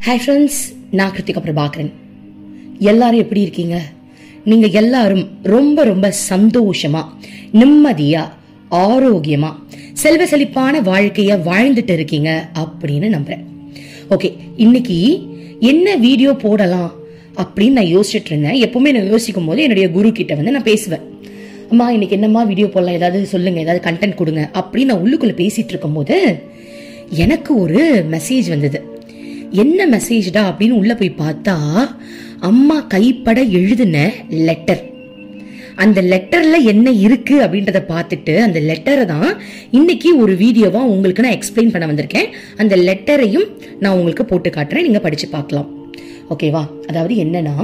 Hi friends நான் கிருத்திகா பிரபாகரன் எல்லாரும் எப்படி இருக்கீங்க நீங்க எல்லாரும் ரொம்ப ரொம்ப சந்தோஷமா நிம்மதியா ஆரோக்கியமா செல்வ செழிப்பான வாழ்க்கைய வாழ்ந்துட்டு இருக்கீங்க அப்படின்னு நம்புறேன் ஓகே இன்னைக்கு என்ன வீடியோ போடலாம் அப்படின்னு நான் யோசிச்சுட்டு இருந்தேன் எப்பவுமே நான் யோசிக்கும் போது என்னுடைய குரு கிட்ட வந்து நான் பேசுவேன் அம்மா இன்னைக்கு என்னம்மா வீடியோ போடலாம் ஏதாவது சொல்லுங்க ஏதாவது கண்டென்ட் கொடுங்க அப்படின்னு நான் உள்ளுக்குள்ள பேசிட்டு இருக்கும்போது எனக்கு ஒரு மெசேஜ் வந்தது என்ன மெசேஜ்டா அப்படின்னு உள்ள போய் பார்த்தா அம்மா கைப்பட எழுதின லெட்டர் அந்த லெட்டர்ல என்ன இருக்கு அப்படின்றத பார்த்துட்டு அந்த லெட்டரை தான் இன்னைக்கு ஒரு வீடியோவா உங்களுக்கு நான் எக்ஸ்பிளைன் பண்ண வந்திருக்கேன் அந்த லெட்டரையும் நான் உங்களுக்கு போட்டு காட்டுறேன் நீங்க படிச்சு பார்க்கலாம் ஓகேவா அதாவது என்னன்னா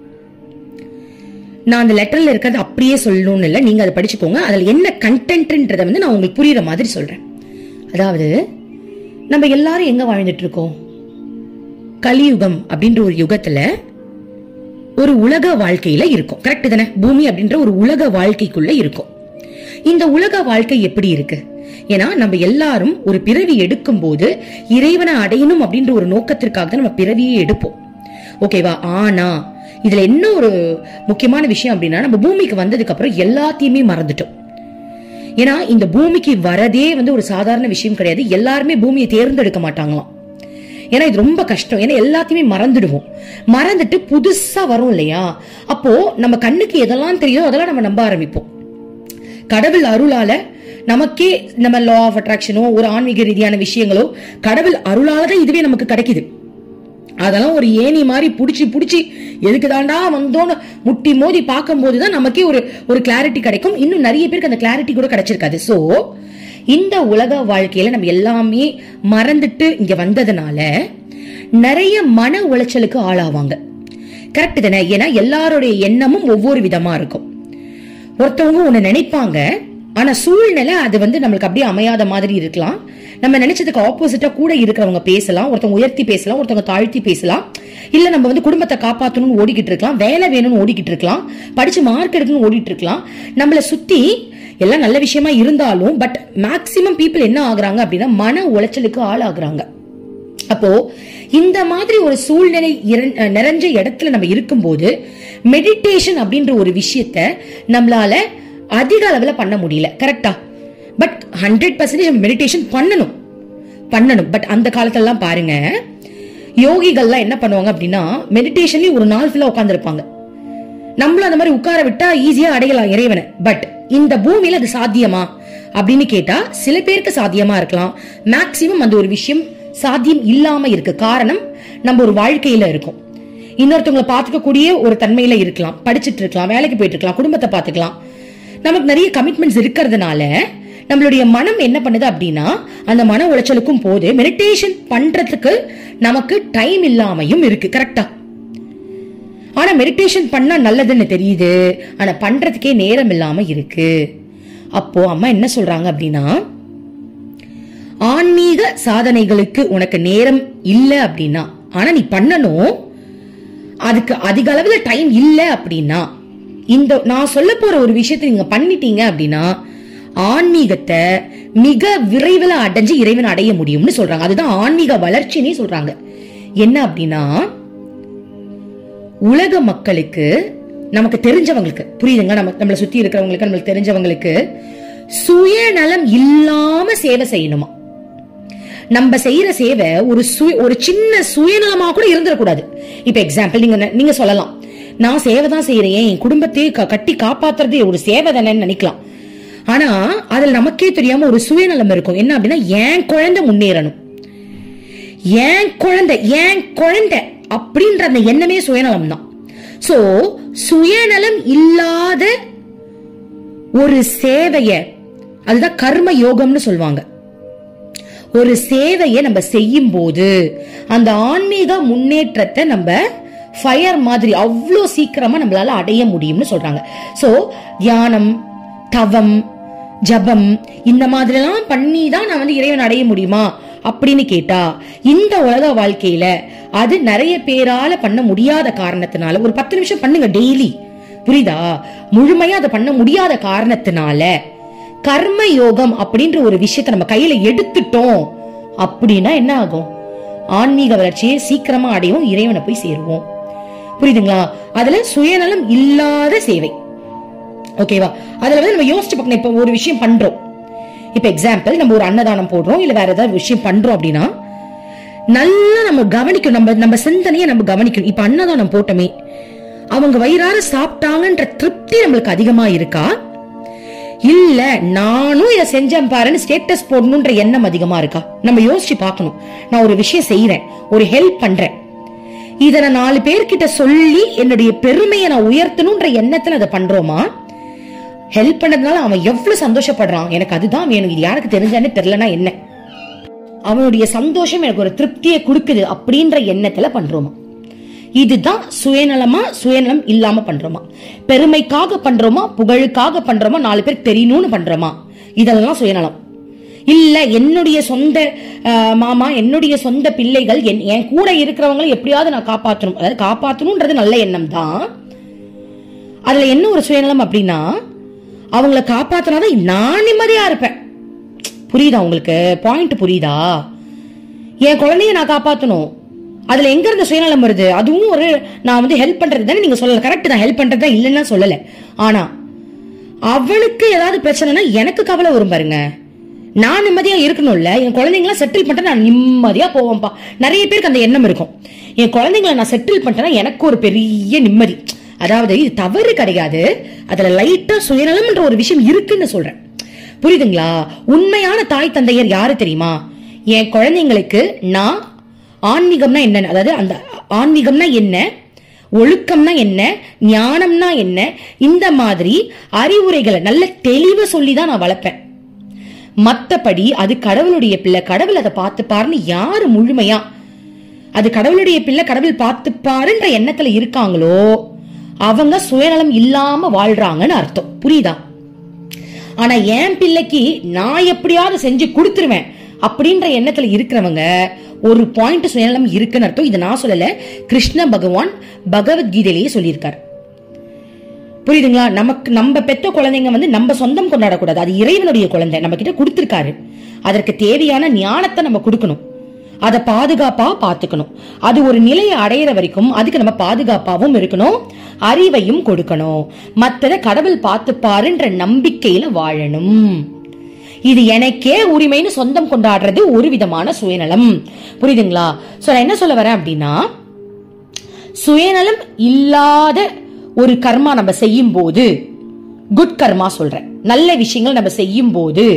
நான் அந்த லெட்டர்ல இருக்கிறது அப்படியே சொல்லணும்னு இல்லை நீங்க அதை படிச்சுக்கோங்க அதுல என்ன கண்டென்ட்ன்றதை வந்து நான் உங்களுக்கு புரியுற மாதிரி சொல்றேன் அதாவது நம்ம எல்லாரும் எங்க வாழ்ந்துட்டு இருக்கோம் கலியுகம் அப்படின்ற ஒரு யுகத்துல ஒரு உலக வாழ்க்கையில இருக்கும் கரெக்ட் தானே பூமி அப்படின்ற ஒரு உலக வாழ்க்கைக்குள்ள இருக்கும் இந்த உலக வாழ்க்கை எப்படி இருக்கு ஏன்னா நம்ம எல்லாரும் ஒரு பிறவி எடுக்கும் போது இறைவனை அடையணும் அப்படின்ற ஒரு நோக்கத்திற்காக தான் நம்ம பிறவியே எடுப்போம் ஓகேவா ஆனா இதுல என்ன ஒரு முக்கியமான விஷயம் அப்படின்னா நம்ம பூமிக்கு வந்ததுக்கு அப்புறம் எல்லாத்தையுமே மறந்துட்டோம் ஏன்னா இந்த பூமிக்கு வரதே வந்து ஒரு சாதாரண விஷயம் கிடையாது எல்லாருமே பூமியை தேர்ந்தெடுக்க மாட்டாங்களாம் ஏன்னா இது ரொம்ப கஷ்டம் ஏன்னா எல்லாத்தையுமே மறந்துடுவோம் மறந்துட்டு புதுசா வரும் இல்லையா அப்போ நம்ம கண்ணுக்கு எதெல்லாம் தெரியுதோ அதெல்லாம் நம்ம நம்ப ஆரம்பிப்போம் கடவுள் அருளால நமக்கே நம்ம லா ஆஃப் அட்ராக்ஷனோ ஒரு ஆன்மீக ரீதியான விஷயங்களோ கடவுள் அருளால தான் இதுவே நமக்கு கிடைக்குது அதெல்லாம் ஒரு ஏணி மாதிரி புடிச்சு புடிச்சு எதுக்கு தாண்டா வந்தோன்னு முட்டி மோதி பார்க்கும்போது தான் நமக்கே ஒரு ஒரு கிளாரிட்டி கிடைக்கும் இன்னும் நிறைய பேருக்கு அந்த கிளாரிட்டி கூட கிடைச்சிருக்காது சோ இந்த உலக வாழ்க்கையில நம்ம எல்லாமே மறந்துட்டு இங்க வந்ததுனால நிறைய மன உளைச்சலுக்கு ஆளாவாங்க கரெக்ட் தானே ஏன்னா எல்லாருடைய எண்ணமும் ஒவ்வொரு விதமா இருக்கும் ஒருத்தவங்க ஒண்ணு நினைப்பாங்க ஆனா சூழ்நிலை அது வந்து நம்மளுக்கு அப்படியே அமையாத மாதிரி இருக்கலாம் நம்ம நினைச்சதுக்கு ஆப்போசிட்டா கூட இருக்கிறவங்க பேசலாம் ஒருத்தவங்க உயர்த்தி பேசலாம் ஒருத்தவங்க தாழ்த்தி பேசலாம் இல்ல நம்ம வந்து குடும்பத்தை காப்பாத்தணும்னு ஓடிக்கிட்டு இருக்கலாம் வேலை வேணும்னு ஓடிக்கிட்டு இருக்கலாம் படிச்சு மார்க் எடுக்கணும்னு ஓடிட்டு இருக்கலாம் நம்மள சுத்தி எல்லாம் நல்ல விஷயமா இருந்தாலும் பட் மேக்சிமம் பீப்புள் என்ன ஆகுறாங்க அப்படின்னா மன உளைச்சலுக்கு ஆளாகுறாங்க அப்போ இந்த மாதிரி ஒரு சூழ்நிலை இரண்- நிறைஞ்ச இடத்துல நம்ம இருக்கும்போது மெடிடேஷன் அப்படின்ற ஒரு விஷயத்த நம்மளால அதிக அளவுல பண்ண முடியல கரெக்டா பட் ஹண்ட்ரட் பர்சன்டேஜ் நம்ம மெடிடேஷன் பண்ணணும் பண்ணணும் பட் அந்த காலத்துலலாம் பாருங்க யோகிகள்லாம் என்ன பண்ணுவாங்க அப்படின்னா மெடிடேஷன்லயும் ஒரு நாள் ஃபுல்லா உட்காந்துருப்பாங்க நம்மளும் அந்த மாதிரி உட்கார விட்டா ஈஸியா அடையலாம் இறைவனை பட் இந்த பூமியில அது சாத்தியமா அப்படின்னு கேட்டா சில பேருக்கு சாத்தியமா இருக்கலாம் மேக்சிமம் அந்த ஒரு விஷயம் சாத்தியம் இல்லாம இருக்கு காரணம் நம்ம ஒரு வாழ்க்கையில இருக்கும் இன்னொருத்தவங்களை பார்த்துக்கக்கூடிய ஒரு தன்மையில இருக்கலாம் படிச்சிட்டு இருக்கலாம் வேலைக்கு போயிட்டு இருக்கலாம் குடும்பத்தை பார்த்துக்கலாம் நமக்கு நிறைய கமிட்மெண்ட்ஸ் இருக்கிறதுனால நம்மளுடைய மனம் என்ன பண்ணுது அப்படின்னா அந்த மன உளைச்சலுக்கும் போது மெடிடேஷன் பண்றதுக்கு நமக்கு டைம் இல்லாமையும் இருக்கு கரெக்டா ஆனா மெடிடேஷன் பண்ணா நல்லதுன்னு தெரியுது ஆனா பண்றதுக்கே நேரம் இல்லாம இருக்கு அப்போ அம்மா என்ன சொல்றாங்க அப்படின்னா ஆன்மீக சாதனைகளுக்கு உனக்கு நேரம் இல்ல அப்படின்னா ஆனா நீ பண்ணணும் அதுக்கு அதிக அளவுல டைம் இல்ல அப்படின்னா இந்த நான் சொல்ல போற ஒரு விஷயத்தை நீங்க பண்ணிட்டீங்க அப்படின்னா ஆன்மீகத்தை மிக விரைவில் அடைஞ்சு இறைவன் அடைய முடியும்னு சொல்றாங்க அதுதான் ஆன்மீக வளர்ச்சினே சொல்றாங்க என்ன அப்படின்னா உலக மக்களுக்கு நமக்கு தெரிஞ்சவங்களுக்கு புரியுதுங்க நம்ம நம்மளை சுத்தி இருக்கிறவங்களுக்கு நம்மளுக்கு தெரிஞ்சவங்களுக்கு சுயநலம் இல்லாம சேவை செய்யணுமா நம்ம செய்யற சேவை ஒரு சுய ஒரு சின்ன சுயநலமா கூட இருந்துடக்கூடாது இப்ப எக்ஸாம்பிள் நீங்க நெ- நீங்க சொல்லலாம் நான் சேவை தான் செய்யறேன் என் குடும்பத்தையே க- கட்டி காப்பாத்துறது ஒரு சேவை தானேன்னு நினைக்கலாம் ஆனா அதுல நமக்கே தெரியாம ஒரு சுயநலம் இருக்கும் என்ன அப்படின்னா என் குழந்தை முன்னேறணும் என் குழந்தை என் குழந்தை அப்படின்ற அந்த எண்ணமே சுயநலம் தான் சோ சுயநலம் இல்லாத ஒரு சேவைய அதுதான் கர்ம யோகம்னு சொல்லுவாங்க ஒரு சேவையை நம்ம செய்யும் போது அந்த ஆன்மீக முன்னேற்றத்தை நம்ம ஃபயர் மாதிரி அவ்வளோ சீக்கிரமா நம்மளால அடைய முடியும்னு சொல்றாங்க சோ தியானம் தவம் ஜபம் இந்த மாதிரிலாம் பண்ணி தான் நான் வந்து இறைவன் அடைய முடியுமா அப்படின்னு கேட்டா இந்த உலக வாழ்க்கையில அது நிறைய பேரால பண்ண முடியாத காரணத்தினால ஒரு பத்து நிமிஷம் பண்ணுங்க டெய்லி புரியுதா முழுமையா அதை பண்ண முடியாத காரணத்தினால கர்ம யோகம் அப்படின்ற ஒரு விஷயத்தை நம்ம கையில எடுத்துட்டோம் அப்படின்னா என்ன ஆகும் ஆன்மீக வளர்ச்சியை சீக்கிரமா அடையும் இறைவனை போய் சேருவோம் புரியுதுங்களா அதுல சுயநலம் இல்லாத சேவை ஓகேவா அதுல வந்து நம்ம யோசிச்சு பார்க்கணும் இப்ப ஒரு விஷயம் பண்றோம் இப்ப எக்ஸாம்பிள் நம்ம ஒரு அன்னதானம் போடுறோம் இல்ல வேற ஏதாவது விஷயம் பண்றோம் அப்படின்னா நல்லா நம்ம கவனிக்கணும் நம்ம நம்ம சிந்தனையை நம்ம கவனிக்கணும் இப்ப அன்னதானம் போட்டோமே அவங்க வயிறார சாப்பிட்டாங்கன்ற திருப்தி நம்மளுக்கு அதிகமா இருக்கா இல்ல நானும் இதை செஞ்சேன் பாருன்னு ஸ்டேட்டஸ் போடணும்ன்ற எண்ணம் அதிகமா இருக்கா நம்ம யோசிச்சு பார்க்கணும் நான் ஒரு விஷயம் செய்யறேன் ஒரு ஹெல்ப் பண்றேன் இத நான் நாலு பேர்கிட்ட சொல்லி என்னுடைய பெருமையை நான் உயர்த்தணும்ன்ற எண்ணத்துல அதை பண்றோமா ஹெல்ப் பண்ணதுனால அவன் எவ்வளவு சந்தோஷப்படுறான் எனக்கு அதுதான் வேணும் இது யாருக்கு தெரிஞ்சானே தெரியலனா என்ன அவனுடைய சந்தோஷம் எனக்கு ஒரு திருப்தியை கொடுக்குது அப்படின்ற எண்ணத்துல பண்றோமா இதுதான் சுயநலமா சுயநலம் இல்லாம பண்றோமா பெருமைக்காக பண்றோமா புகழுக்காக பண்றோமா நாலு பேர் தெரியணும்னு பண்றோமா இதெல்லாம் சுயநலம் இல்ல என்னுடைய சொந்த ஆஹ், மாமா என்னுடைய சொந்த பிள்ளைகள் என் என் கூட இருக்கிறவங்களை எப்படியாவது நான் காப்பாற்றணும் அதாவது காப்பாற்றணும்ன்றது நல்ல எண்ணம் தான் அதுல என்ன ஒரு சுயநலம் அப்படின்னா அவங்கள காப்பாத்தினாதான் நான் நிம்மதியா இருப்பேன் புரியுதா உங்களுக்கு பாயிண்ட் புரியுதா என் குழந்தைய நான் காப்பாத்தணும் அதுல எங்க இருந்த சுயநலம் வருது அதுவும் ஒரு நான் வந்து ஹெல்ப் பண்றது தானே நீங்க சொல்லல கரெக்ட் தான் ஹெல்ப் பண்றது தான் இல்லைன்னா சொல்லல ஆனா அவனுக்கு ஏதாவது பிரச்சனைனா எனக்கு கவலை வரும் பாருங்க நான் நிம்மதியா இருக்கணும்ல என் குழந்தைங்களாம் செட்டில் பண்ணிட்டு நான் நிம்மதியா போவேன்ப்பா நிறைய பேருக்கு அந்த எண்ணம் இருக்கும் என் குழந்தைங்களை நான் செட்டில் பண்ணிட்டேன்னா எனக்கு ஒரு பெரிய நிம்மதி அதாவது இது தவறு கிடையாது அதுல லைட்டா சுயநலம்ன்ற ஒரு விஷயம் இருக்குன்னு சொல்றேன் புரியுதுங்களா உண்மையான தாய் தந்தையர் யாரு தெரியுமா என் குழந்தைங்களுக்கு நான் ஆன்மீகம்னா என்ன அதாவது அந்த ஆன்மீகம்னா என்ன ஒழுக்கம்னா என்ன ஞானம்னா என்ன இந்த மாதிரி அறிவுரைகளை நல்ல தெளிவா சொல்லி தான் நான் வளர்ப்பேன் மத்தபடி அது கடவுளுடைய பிள்ளை கடவுள் அதை பார்த்துப்பாருன்னு யாரு முழுமையா அது கடவுளுடைய பிள்ளை கடவுள் பார்த்துப்பாருன்ற எண்ணத்துல இருக்காங்களோ அவங்க சுயநலம் இல்லாம வாழ்றாங்கன்னு அர்த்தம் புரியுதா ஆனா என் பிள்ளைக்கு நான் எப்படியாவது செஞ்சு கொடுத்துருவேன் அப்படின்ற எண்ணத்துல இருக்கிறவங்க ஒரு பாயிண்ட் சுயநலம் இருக்குன்னு அர்த்தம் இதை நான் சொல்லல கிருஷ்ண பகவான் பகவத்கீதையிலேயே சொல்லியிருக்காரு புரியுதுங்களா நமக்கு நம்ம பெத்த குழந்தைங்க வந்து நம்ம சொந்தம் கொண்டாடக்கூடாது அது இறைவனுடைய குழந்தை நம்ம கிட்ட கொடுத்திருக்காரு அதற்கு தேவையான ஞானத்தை நம்ம கொடுக்கணும் அதை பாதுகாப்பா பாத்துக்கணும் அது ஒரு நிலையை அடையிற வரைக்கும் அதுக்கு நம்ம பாதுகாப்பாவும் இருக்கணும் அறிவையும் கொடுக்கணும் மத்தத கடவுள் பார்த்துப்பாருன்ற நம்பிக்கையில வாழணும் இது எனக்கே உரிமைன்னு சொந்தம் கொண்டாடுறது ஒரு விதமான சுயநலம் புரியுதுங்களா சோ நான் என்ன சொல்ல வரேன் அப்படின்னா சுயநலம் இல்லாத ஒரு கர்மா நம்ம செய்யும் போது குட் கர்மா சொல்றேன் நல்ல விஷயங்கள் நம்ம செய்யும் போது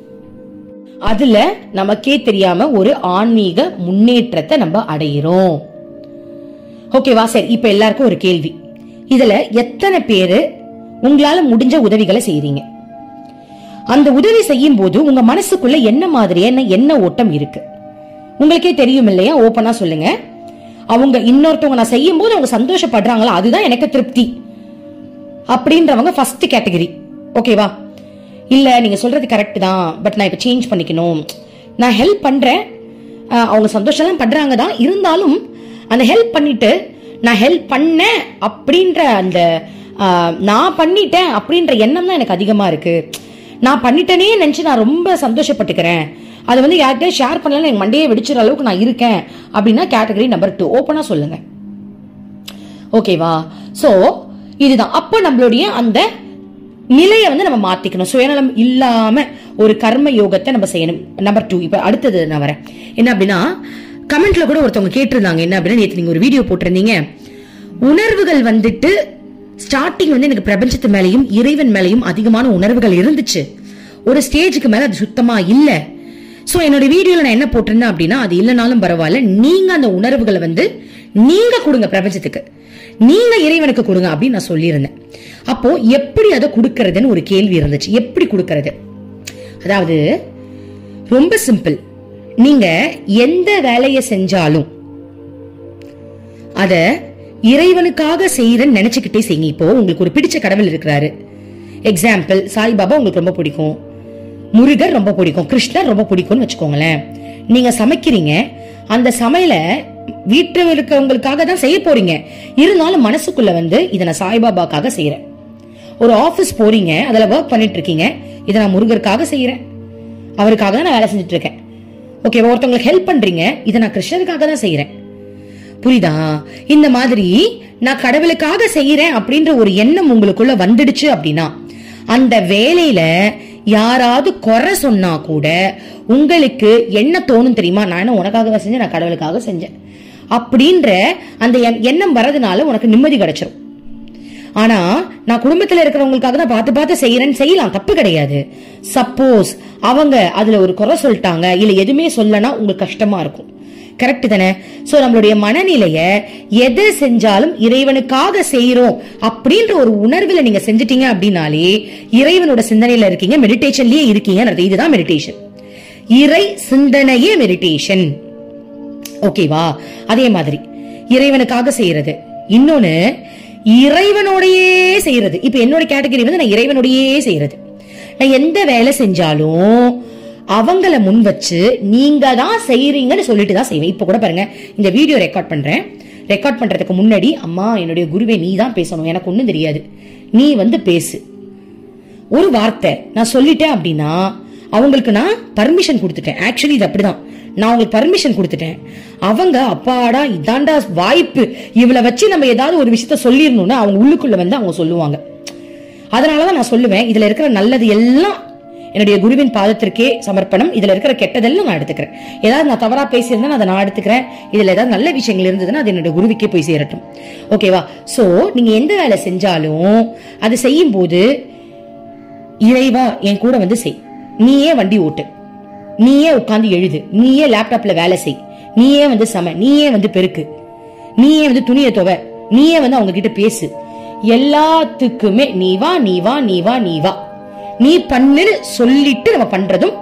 அதுல நமக்கே தெரியாம ஒரு ஆன்மீக முன்னேற்றத்தை நம்ம அடையிறோம் ஓகேவா சரி இப்ப எல்லாருக்கும் ஒரு கேள்வி இதுல எத்தனை பேரு உங்களால முடிஞ்ச உதவிகளை செய்றீங்க அந்த உதவி செய்யும் போது உங்க மனசுக்குள்ள என்ன மாதிரியான என்ன ஓட்டம் இருக்கு உங்களுக்கே தெரியும் இல்லையா ஓப்பனா சொல்லுங்க அவங்க இன்னொருத்தவங்க நான் செய்யும் போது அவங்க சந்தோஷப்படுறாங்களா அதுதான் எனக்கு திருப்தி அப்படின்றவங்க ஃபர்ஸ்ட் கேட்டகரி ஓகேவா இல்ல நீங்க சொல்றது கரெக்ட் தான் பட் நான் இப்ப சேஞ்ச் பண்ணிக்கணும் நான் ஹெல்ப் பண்றேன் அஹ் அவங்க சந்தோஷம் பண்றாங்க தான் இருந்தாலும் அந்த ஹெல்ப் பண்ணிட்டு நான் ஹெல்ப் பண்ணேன் அப்படின்ற அந்த அஹ், நான் பண்ணிட்டேன் அப்படின்ற எண்ணம் தான் எனக்கு அதிகமா இருக்கு நான் பண்ணிட்டேனே நினைச்சு நான் ரொம்ப சந்தோஷப்பட்டுக்கிறேன் அதை வந்து யார்கிட்டயும் ஷேர் பண்ணலன்னு எனக்கு மண்டையே வெடிச்சிற அளவுக்கு நான் இருக்கேன் அப்படின்னா கேட்டகரி நம்பர் டூ ஓப்பனா சொல்லுங்க ஓகேவா சோ இதுதான் அப்ப நம்மளுடைய அந்த நிலையை வந்து நம்ம மாத்திக்கணும் சுயநலம் இல்லாம ஒரு கர்ம யோகத்தை நம்ம செய்யணும் நம்பர் டூ இப்ப அடுத்தது நான் வரேன் என்ன அப்படின்னா கமெண்ட்ல கூட ஒருத்தவங்க கேட்டிருந்தாங்க என்ன அப்படின்னா நேற்று நீங்க ஒரு வீடியோ போட்டிருந்தீங்க உணர்வுகள் வந்துட்டு ஸ்டார்டிங் வந்து எனக்கு பிரபஞ்சத்து மேலயும் இறைவன் மேலயும் அதிகமான உணர்வுகள் இருந்துச்சு ஒரு ஸ்டேஜுக்கு மேல அது சுத்தமா இல்ல சோ என்னோட வீடியோல நான் என்ன போட்டிருந்தேன் அப்படின்னா அது இல்லைனாலும் பரவாயில்ல நீங்க அந்த உணர்வுகளை வந்து நீங்க கொடுங்க பிரபஞ்சத்துக்கு நீங்க இறைவனுக்கு கொடுங்க அப்படின்னு நான் சொல்லியிருந்தேன் அப்போ எப்படி அதை கொடுக்கறதுன்னு ஒரு கேள்வி இருந்துச்சு எப்படி கொடுக்கறது அதாவது ரொம்ப சிம்பிள் நீங்க எந்த வேலையை செஞ்சாலும் அத இறைவனுக்காக செய்யறேன்னு நினைச்சுக்கிட்டே செய்யுங்க இப்போ உங்களுக்கு ஒரு பிடிச்ச கடவுள் இருக்கிறாரு எக்ஸாம்பிள் சாய்பாபா உங்களுக்கு ரொம்ப பிடிக்கும் முருகர் ரொம்ப பிடிக்கும் கிருஷ்ணர் ரொம்ப பிடிக்கும்னு வச்சுக்கோங்களேன் நீங்க சமைக்கிறீங்க அந்த சமையல வீட்டில் இருக்கவங்களுக்காக தான் செய்ய போறீங்க இருந்தாலும் மனசுக்குள்ள வந்து இதை நான் சாய்பாபாக்காக செய்யறேன் ஒரு ஆபீஸ் போறீங்க அதுல ஒர்க் பண்ணிட்டு இருக்கீங்க இதை நான் முருகருக்காக செய்யறேன் அவருக்காக தான் நான் வேலை செஞ்சுட்டு இருக்கேன் ஓகே ஒருத்தவங்களுக்கு ஹெல்ப் பண்றீங்க இதை நான் கிருஷ்ணருக்காக தான் செய்யறேன் புரியுதா இந்த மாதிரி நான் கடவுளுக்காக செய்யறேன் அப்படின்ற ஒரு எண்ணம் உங்களுக்குள்ள வந்துடுச்சு அப்படின்னா அந்த வேலையில யாராவது குறை சொன்னா கூட உங்களுக்கு என்ன தோணும் தெரியுமா நான் என்ன உனக்காக செஞ்சேன் நான் கடவுளுக்காக செஞ்சேன் அப்படின்ற அந்த எண்- எண்ணம் வரதுனால உனக்கு நிம்மதி கிடைச்சிரும் ஆனா நான் குடும்பத்துல இருக்கிறவங்களுக்காக தான் பார்த்து பார்த்து செய்யறேன்னு செய்யலாம் தப்பு கிடையாது சப்போஸ் அவங்க அதுல ஒரு குறை சொல்லிட்டாங்க இல்ல எதுவுமே சொல்லனா உங்களுக்கு கஷ்டமா இருக்கும் கரெக்ட் தானே சோ நம்மளுடைய மனநிலைய எது செஞ்சாலும் இறைவனுக்காக செய்யறோம் அப்படின்ற ஒரு உணர்வுல நீங்க செஞ்சிட்டீங்க அப்படின்னாலே இறைவனோட சிந்தனையில இருக்கீங்க மெடிடேஷன்லயே இருக்கீங்க அர்த்தம். இதுதான் மெடிடேஷன் இறை சிந்தனையே மெடிடேஷன் ஓகேவா அதே மாதிரி இறைவனுக்காக செய்யறது இன்னொன்னு இறைவனோடையே செய்யறது இப்ப என்னோட கேட்டகரி வந்து நான் இறைவனோடையே செய்யறது நான் எந்த வேலை செஞ்சாலும் அவங்கள முன் வச்சு நீங்க தான் செய்யறீங்கன்னு சொல்லிட்டு தான் செய்வேன் இப்ப கூட பாருங்க இந்த வீடியோ ரெக்கார்ட் பண்றேன் ரெக்கார்ட் பண்றதுக்கு முன்னாடி அம்மா என்னுடைய குருவே நீ தான் பேசணும் எனக்கு ஒண்ணும் தெரியாது நீ வந்து பேசு ஒரு வார்த்தை நான் சொல்லிட்டேன் அப்படின்னா அவங்களுக்கு நான் பர்மிஷன் கொடுத்துட்டேன் ஆக்சுவலி இது அப்படிதான் நான் அவங்களுக்கு பர்மிஷன் கொடுத்துட்டேன் அவங்க அப்பாடா இதாண்டா வாய்ப்பு இவளை வச்சு நம்ம ஏதாவது ஒரு விஷயத்த சொல்லிடணும்னு அவங்க உள்ளுக்குள்ள வந்து அவங்க சொல்லுவாங்க அதனாலதான் நான் சொல்லுவேன் இதுல இருக்கிற நல்லது எல்லாம் என்னுடைய குருவின் பாதத்திற்கே சமர்ப்பணம் இதுல இருக்கிற கெட்டதெல்லாம் நான் எடுத்துக்கிறேன் ஏதாவது நான் தவறா பேசியிருந்தா அதை நான் எடுத்துக்கிறேன் இதுல ஏதாவது நல்ல விஷயங்கள் இருந்ததுன்னா அது என்னுடைய குருவிக்கே போய் சேரட்டும் ஓகேவா சோ நீங்க எந்த வேலை செஞ்சாலும் அது செய்யும் போது இறைவா என் கூட வந்து செய் நீயே வண்டி ஓட்டு நீயே உட்கார்ந்து எழுது நீயே லேப்டாப்ல வேலை செய் நீயே வந்து சம நீயே வந்து பெருக்கு நீயே வந்து துணியை துவ நீயே வந்து அவங்க கிட்ட பேசு எல்லாத்துக்குமே நீ வா நீ வா நீ வா நீ வா நீ பண்ணுன்னு சொல்லிட்டு நம்ம பண்றதும்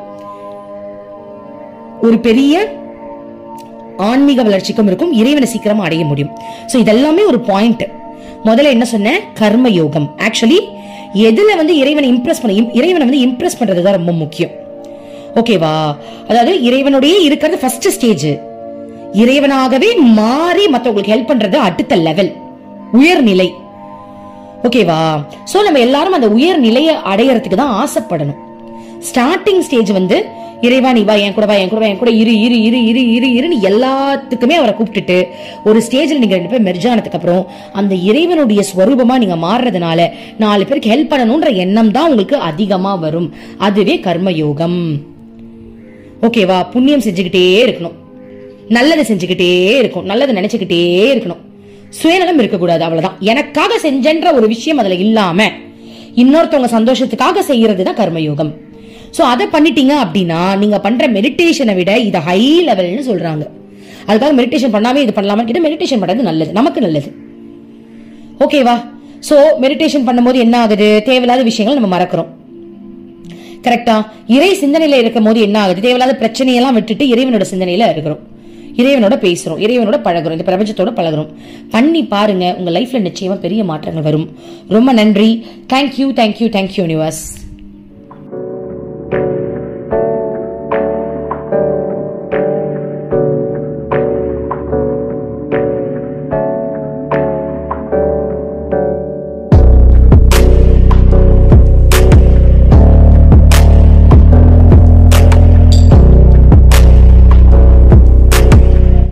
ஒரு பெரிய ஆன்மீக வளர்ச்சிக்கும் இருக்கும் இறைவனை சீக்கிரமா அடைய முடியும் சோ இதெல்லாமே ஒரு பாயிண்ட் முதல்ல என்ன சொன்னேன் கர்ம யோகம் ஆக்சுவலி எதுல வந்து இறைவனை இம்ப்ரெஸ் பண்ண இம்- இறைவனை வந்து இம்ப்ரெஸ் பண்றது தான் ரொம்ப முக்கியம் ஓகேவா அதாவது இறைவனுடைய இருக்கிறது ஃபர்ஸ்ட் ஸ்டேஜ் இறைவனாகவே மாறி மத்தவங்களுக்கு ஹெல்ப் பண்றது அடுத்த லெவல் உயர்நிலை ஓகேவா சோ நம்ம எல்லாரும் அந்த உயர் நிலையை அடையறதுக்கு தான் ஆசைப்படணும் ஸ்டார்டிங் ஸ்டேஜ் வந்து இறைவா நீ வா என் கூட வா என் கூட வா என் கூட இரு இரு இரு இரு இரு இருன்னு எல்லாத்துக்குமே அவரை கூப்பிட்டுட்டு ஒரு ஸ்டேஜ்ல நீங்க ரெண்டு பேர் மெர்ஜ் ஆனதுக்கு அப்புறம் அந்த இறைவனுடைய ஸ்வரூபமா நீங்க மாறுறதுனால நாலு பேருக்கு ஹெல்ப் பண்ணணும்ன்ற எண்ணம் தான் உங்களுக்கு அதிகமா வரும் அதுவே கர்மயோகம் ஓகேவா புண்ணியம் செஞ்சுக்கிட்டே இருக்கணும் நல்லது செஞ்சுக்கிட்டே இருக்கும் நல்லது நினைச்சுக்கிட்டே இருக்கணும் சுயநலம் இருக்கக்கூடாது அவ்வளவுதான் எனக்காக செஞ்சன்ற ஒரு விஷயம் அதுல இல்லாம இன்னொருத்தவங்க சந்தோஷத்துக்காக செய்யறது தான் கர்மயோகம் சோ அதை பண்ணிட்டீங்க அப்படின்னா நீங்க பண்ற மெடிடேஷனை விட இது ஹை லெவல்னு சொல்றாங்க அதுக்காக மெடிடேஷன் பண்ணாமே இது பண்ணலாமா கிட்ட மெடிடேஷன் பண்றது நல்லது நமக்கு நல்லது ஓகேவா சோ மெடிடேஷன் பண்ணும்போது என்ன ஆகுது தேவையில்லாத விஷயங்களை நம்ம மறக்கிறோம் கரெக்டா இறை சிந்தனையில இருக்கும் போது என்ன ஆகுது தேவையில்லாத பிரச்சனையெல்லாம் விட்டுட்டு இறைவனோட சிந்தனையில இருக்கிறோம் இறைவனோட பேசுறோம் இறைவனோட பழகுறோம் இந்த பிரபஞ்சத்தோட பழகுறோம் பண்ணி பாருங்க உங்க லைஃப்ல நிச்சயமா பெரிய மாற்றங்கள் வரும் ரொம்ப நன்றி தேங்க்யூ தேங்க்யூ தேங்க்யூ யூனிவர்ஸ்